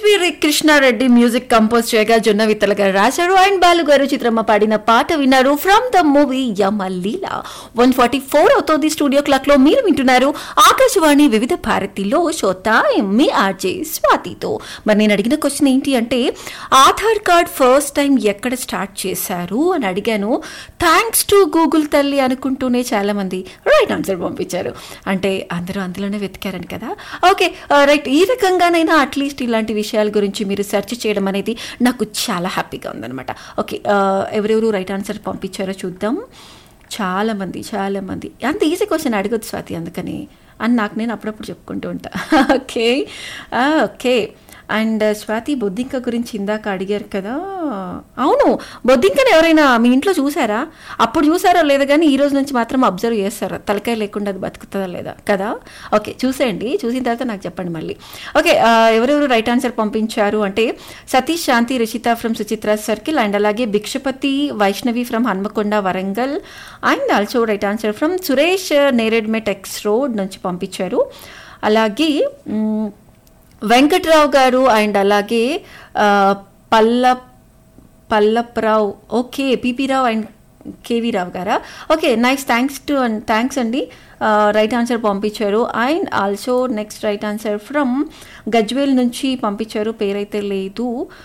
CV Krishna Reddy music compose చేయగా జొన్న విత్తల గారు రాశారు అండ్ బాలు గారు చిత్రమ్మ పాడిన పాట విన్నారు from the movie Yamaleela one forty four అవుతోంది స్టూడియో క్లాక్ లో మీరు వింటున్నారు ఆకాశవాణి వివిధ భారతిలో షోతా మీ ఆర్జే స్వాతితో మరి నేను అడిగిన క్వశ్చన్ ఏంటి అంటే ఆధార్ కార్డ్ ఫస్ట్ టైం ఎక్కడ స్టార్ట్ చేశారు అని అడిగాను థ్యాంక్స్ టు గూగుల్ తల్లి అనుకుంటూనే చాలా మంది రైట్ ఆన్సర్ పంపించారు అంటే అందరూ అందులోనే వెతికారని కదా ఓకే రైట్ ఈ రకంగానైనా అట్లీస్ట్ ఇలాంటి విషయాల గురించి మీరు సెర్చ్ చేయడం అనేది నాకు చాలా హ్యాపీగా ఉందన్నమాట ఓకే ఎవరెవరు రైట్ ఆన్సర్ పంపించారో చూద్దాం చాలా మంది చాలా మంది అంత ఈజీ క్వశ్చన్ అడగొద్దు స్వాతి అందుకని అని నాకు నేను అప్పుడప్పుడు చెప్పుకుంటూ ఉంటా ఓకే ఓకే అండ్ స్వాతి బొద్దింక గురించి ఇందాక అడిగారు కదా అవును బొద్దింకని ఎవరైనా మీ ఇంట్లో చూసారా అప్పుడు చూసారో లేదా కానీ ఈ రోజు నుంచి మాత్రం అబ్జర్వ్ చేస్తారా తలకాయ లేకుండా అది బతుకుతుందా లేదా కదా ఓకే చూసేయండి చూసిన తర్వాత నాకు చెప్పండి మళ్ళీ ఓకే ఎవరెవరు రైట్ ఆన్సర్ పంపించారు అంటే Satish Shanti Rishitha from Suchitra circle and అలాగే Bhikshapathi Vaishnavi from Hanamkonda Warangal and also right answer from Suresh Neredmet X road నుంచి పంపించారు అలాగే మ్, వెంకట్రావు గారు అండ్ అలాగే ఆ, పల్ల పల్లప్రావు okay PP Rao and KV Rao గారా okay nice thanks to and thanks అండి రైట్ ఆన్సర్ పంపించారు and also next right answer from Gajwel నుంచి పంపించారు పేరైతే లేదు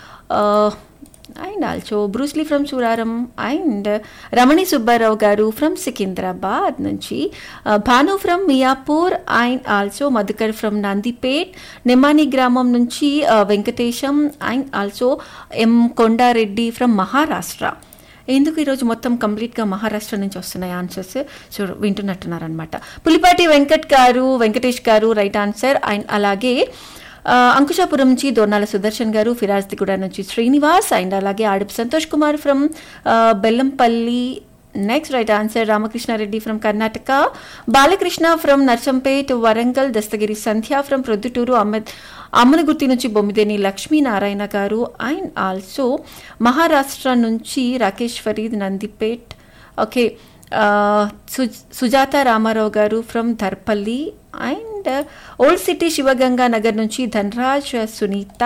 and also Bruce Lee from Suraram and Ramani Subbarao గారు ఫ్రమ్ సికింద్రాబాద్ నుంచి uh, Bhanu from Miyapur and also Madhukar from Nandipet Nimmani గ్రామం నుంచి uh, Venkatesham and also M Kondareddy from Maharashtra ఎందుకు ఈరోజు మొత్తం కంప్లీట్గా మహారాష్ట్ర నుంచి వస్తున్నాయి ఆన్సర్స్ సో వింటున్నట్టున్నారనమాట పులిపాటి వెంకట్ గారు వెంకటేష్ గారు రైట్ ఆన్సర్ అండ్ అలాగే ఆ, అంకుశాపురం నుంచి దోర్నాల సుదర్శన్ గారు ఫిరాజ్దిగూడ నుంచి శ్రీనివాస్ అండ్ అలాగే Adapu Santosh Kumar from Bellampalli next right answer Ramakrishnareddy from Karnataka Balakrishna from Narsampet Warangal Dastagiri Sandhya from Proddatur Ahmad Ammanagurthi నుంచి బొమ్మిదేని లక్ష్మీనారాయణ గారు అండ్ ఆల్సో మహారాష్ట్ర నుంచి రాకేష్ ఫరీద్ నందిపేట్ ఓకే సు- సుజాత రామారావు గారు from Dharpalli and old city Sivaganga Nagar నుంచి Dhanraj Sunitha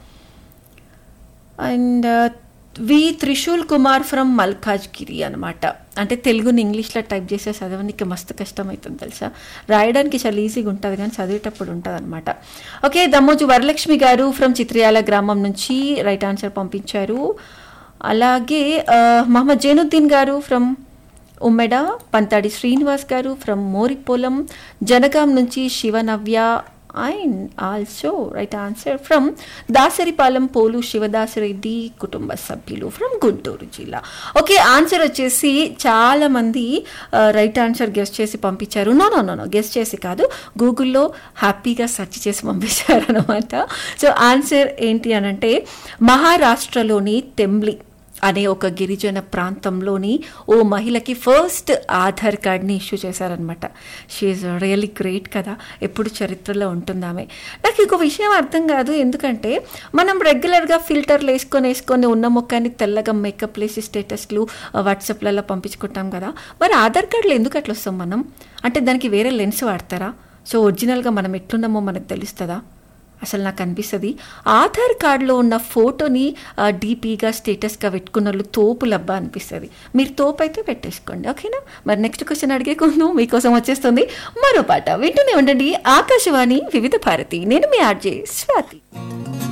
and V Trishul Kumar from Malkajgiri అనమాట అంటే తెలుగుని ఇంగ్లీష్లో టైప్ చేసే చదవడానికి మస్తు కష్టమవుతుంది తెలుసా రాయడానికి చాలా ఈజీగా ఉంటుంది కానీ చదివేటప్పుడు ఉంటుంది అనమాట ఓకే దమ్మోజు వరలక్ష్మి గారు ఫ్రమ్ చిత్రియాల గ్రామం నుంచి రైట్ ఆన్సర్ పంపించారు అలాగే ఆ, మహమ్మద్ జైనుద్దీన్ గారు ఫ్రమ్ ఉమ్మెడ పంతాడి శ్రీనివాస్ గారు ఫ్రమ్ మోరిపోలం జనగాం నుంచి Sivanavya and also right answer from Dasaripalem Polu Sivadasareddy కుటుంబ సభ్యులు ఫ్రమ్ గుంటూరు జిల్లా ఓకే ఆన్సర్ వచ్చేసి చాలా మంది రైట్ ఆన్సర్ గెస్ట్ చేసి పంపించారు no no no no guess చేసి కాదు గూగుల్లో హ్యాపీగా సెర్చ్ చేసి పంపించారు అనమాట సో ఆన్సర్ ఏంటి అనంటే మహారాష్ట్రలోని తెంబ్లి అనే ఒక గిరిజన ప్రాంతంలోని ఓ మహిళకి ఫస్ట్ ఆధార్ కార్డ్ని ఇష్యూ చేశారనమాట షీఈ్ రియలీ గ్రేట్ కదా ఎప్పుడు చరిత్రలో ఉంటుందామె నాకు ఇంకో విషయం అర్థం కాదు ఎందుకంటే మనం రెగ్యులర్గా ఫిల్టర్లు వేసుకొని వేసుకొని ఉన్న ముఖాన్ని తెల్లగా మేకప్ వేసి స్టేటస్లు వాట్సాప్లలో పంపించుకుంటాం కదా మరి ఆధార్ కార్డులు ఎందుకు అట్లా వస్తాం మనం అంటే దానికి వేరే లెన్స్ వాడతారా సో ఒరిజినల్గా మనం ఎట్లున్నామో మనకు తెలుస్తుందా అసలు నాకు అనిపిస్తుంది ఆధార్ కార్డులో ఉన్న ఫోటోని ఆ, డీపీగా స్టేటస్గా పెట్టుకున్న వాళ్ళు తోపు లబ్బా అనిపిస్తుంది మీరు తోపు అయితే పెట్టేసుకోండి ఓకేనా మరి నెక్స్ట్ క్వశ్చన్ అడిగే కొందు మీకోసం వచ్చేస్తుంది మరో పాట వింటూనే ఉండండి ఆకాశవాణి వివిధ భారతి నేను మీ ఆర్జే స్వాతి